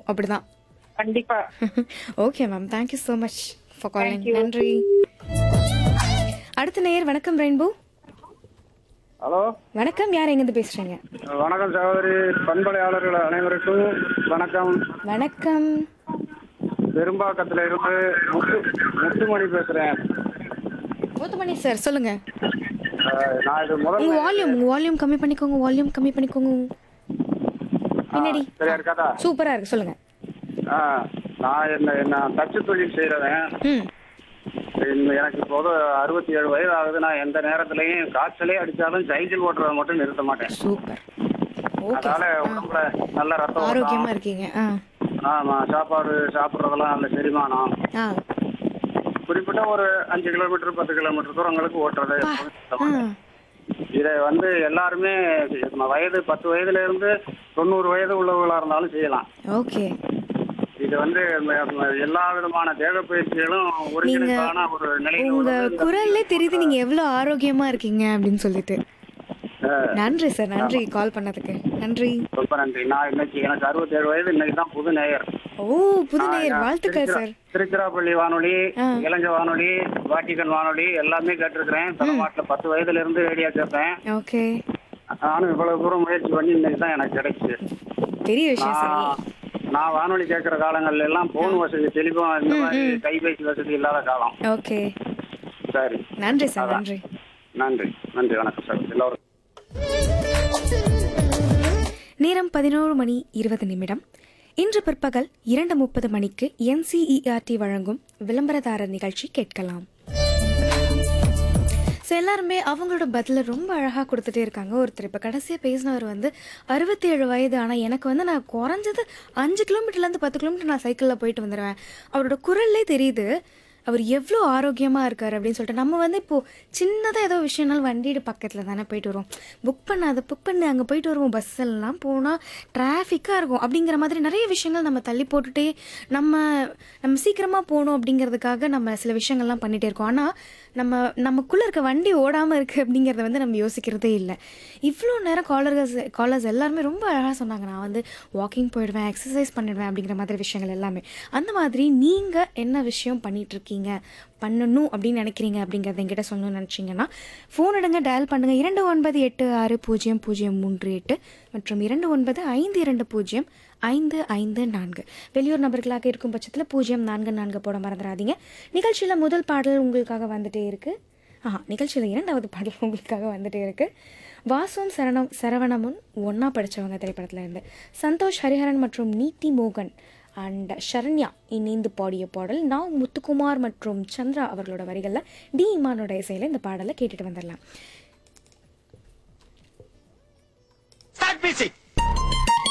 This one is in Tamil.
அப்படிதான் கண்டிப்பா okay ma'am thank you so much for calling Thank you. நன்றி அடுத்த நேயர் வணக்கம் ரெயின்போ ஹலோ வணக்கம் யார் எங்கேருந்து பேசுறீங்க வணக்கம் சகோதரி பண்பலையாளர்கள் அனைவருக்கும் வணக்கம் வணக்கம் பெரும்பாக்கத்துல இருந்து முத்து முத்துமணி பேசுறேன் முத்துமணி சார் சொல்லுங்க அஹ், நான் இது உங்க முதல்ல வால்யூம் உங்க வால்யூம் கம்மி பண்ணிக்கோங்க வால்யூம் கம்மி பண்ணிக்கோங்க பின்னாடி சரியா இருக்காதா சூப்பரா இருக்கு சொல்லுங்க ஆ, நான் என்ன என்ன தச்சு தொழில் செய்யறவன் ம் இன்னும் எனக்கு இப்போது அறுபத்தி ஏழு வயது ஆகுது நான் எந்த நேரத்திலையும் காய்ச்சலே அடிச்சாலும் சைக்கிள் ஓட்டுறதை மட்டும் நிறுத்த மாட்டேன் சூப்பர் ஓகே அதனால உடம்புல நல்ல ரத்தம் ஆரோக்கியமா ஓட்டம். இருக்கீங்க ஆ ஆமா சாப்பாடு சாப்பிட்றதெல்லாம் நல்ல செரிமானம் ஆ குறிப்பிட்ட ஒரு அஞ்சு கிலோமீட்டர் பத்து கிலோமீட்டர் தூரங்களுக்கு ஓட்டுறது ஆ இதை வந்து எல்லாருமே நம்ம வயது பத்து வயதுல இருந்து தொண்ணூறு வயது உள்ளவங்களா இருந்தாலும் செய்யலாம் ஓகே இது வந்து ம- ம- எல்லா விதமான தேக பயிற்சிகளும் ஒருங்கிணைப்பான ஒரு நிலையில உங்க வந்து இந்த- குரல்லே தெரியுது நீங்க எவ்வளவு ஆரோக்கியமா இருக்கீங்க அப்படின்னு சொல்லிட்டு நன்றி சார் நன்றி கால் பண்ணதுக்கு நன்றி ரொம்ப நன்றி நான் இன்னைக்கு எனக்கு அறுபத்தி ஏழு வயது இன்னைக்கு தான் புது நேயர் ஓ புது நேயர் வாழ்த்துக்கள் சார் திருச்சிராப்பள்ளி வானொலி ஆ. இளஞ்ச வானொலி வாட்டிகன் வானொலி எல்லாமே கேட்டிருக்கிறேன் தமிழ்நாட்டுல பத்து வயதுல இருந்து ரேடியோ கேட்பேன் ஓகே நானும் இவ்வளவு தூரம் முயற்சி பண்ணி இன்னைக்கு தான் எனக்கு கிடைச்சு பெரிய விஷயம் சார் நான் நான் வானொலி கேட்கிற காலங்கள்ல எல்லாம் போன் வசதி டெலிபோன் இந்த மாதிரி கைபேசி வசதி இல்லாத காலம் ஓகே சரி நன்றி சார் அதான். நன்றி நன்றி நன்றி வணக்கம் சார் எல்லோரும் நேரம் பதினோரு மணி இருபது நிமிடம் இன்று பிற்பகல் இரண்டு முப்பது மணிக்கு என்சிஇஆர்டி வழங்கும் விளம்பரதாரர் நிகழ்ச்சி கேட்கலாம் ஸோ எல்லாருமே அவங்களோட பதிலை ரொம்ப அழகாக கொடுத்துட்டே இருக்காங்க ஒருத்தர் இப்போ கடைசியாக பேசினவர் வந்து அறுபத்தி ஏழு வயது ஆனால் எனக்கு வந்து நான் குறைஞ்சது அஞ்சு கிலோமீட்டர்லேருந்து பத்து கிலோமீட்டர் நான் சைக்கிளில் போயிட்டு வந்துடுவேன் அவரோட குரல்லே தெரியுது அவர் எவ்வளோ ஆரோக்கியமாக இருக்கார் அப்படின்னு சொல்லிட்டு நம்ம வந்து இப்போது சின்னதாக ஏதோ விஷயம்னாலும் வண்டியோட பக்கத்தில் தானே போயிட்டு வருவோம் புக் பண்ணாத புக் பண்ணி அங்கே போயிட்டு வருவோம் பஸ் எல்லாம் போனால் டிராஃபிக்காக இருக்கும் அப்படிங்கிற மாதிரி நிறைய விஷயங்கள் நம்ம தள்ளி போட்டுட்டே நம்ம நம்ம சீக்கிரமாக போகணும் அப்படிங்கிறதுக்காக நம்ம சில விஷயங்கள்லாம் பண்ணிகிட்டே இருக்கோம் ஆனால் நம்ம நமக்குள்ளே இருக்க வண்டி ஓடாமல் இருக்குது அப்படிங்கிறத வந்து நம்ம யோசிக்கிறதே இல்லை இவ்வளோ நேரம் காலர்ஸ் காலர்ஸ் எல்லாருமே ரொம்ப அழகாக சொன்னாங்க நான் வந்து வாக்கிங் போயிடுவேன் எக்ஸசைஸ் பண்ணிடுவேன் அப்படிங்கிற மாதிரி விஷயங்கள் எல்லாமே அந்த மாதிரி நீங்கள் என்ன விஷயம் பண்ணிட்டு இருக்கீங்க பண்ணணும் அப்படின்னு நினைக்கிறீங்க அப்படிங்கிறத என்கிட்ட சொல்லணும்னு நினச்சிங்கன்னா ஃபோன் எடுங்க டயல் பண்ணுங்க இரண்டு ஒன்பது எட்டு ஆறு பூஜ்ஜியம் பூஜ்ஜியம் மூன்று எட்டு மற்றும் இரண்டு ஒன்பது ஐந்து இரண்டு பூஜ்ஜியம் ஐந்து ஐந்து நான்கு வெளியூர் நபர்களாக இருக்கும் பட்சத்தில் பூஜ்ஜியம் நான்கு நான்கு போட மறந்துடாதீங்க நிகழ்ச்சியில் முதல் பாடல் உங்களுக்காக வந்துட்டே இருக்கு ஆஹா நிகழ்ச்சியில் இரண்டாவது பாடல் உங்களுக்காக வந்துட்டே இருக்கு வாசுவும் சரணம் சரவணமும் ஒன்றா படித்தவங்க திரைப்படத்தில் இருந்து சந்தோஷ் ஹரிஹரன் மற்றும் நீதி மோகன் அண்ட் ஷரண்யா இணைந்து பாடிய பாடல் நான் முத்துக்குமார் மற்றும் சந்திரா அவர்களோட வரிகளில் டி இமானோட இசையில் இந்த பாடலை கேட்டுட்டு வந்துடலாம் Start music.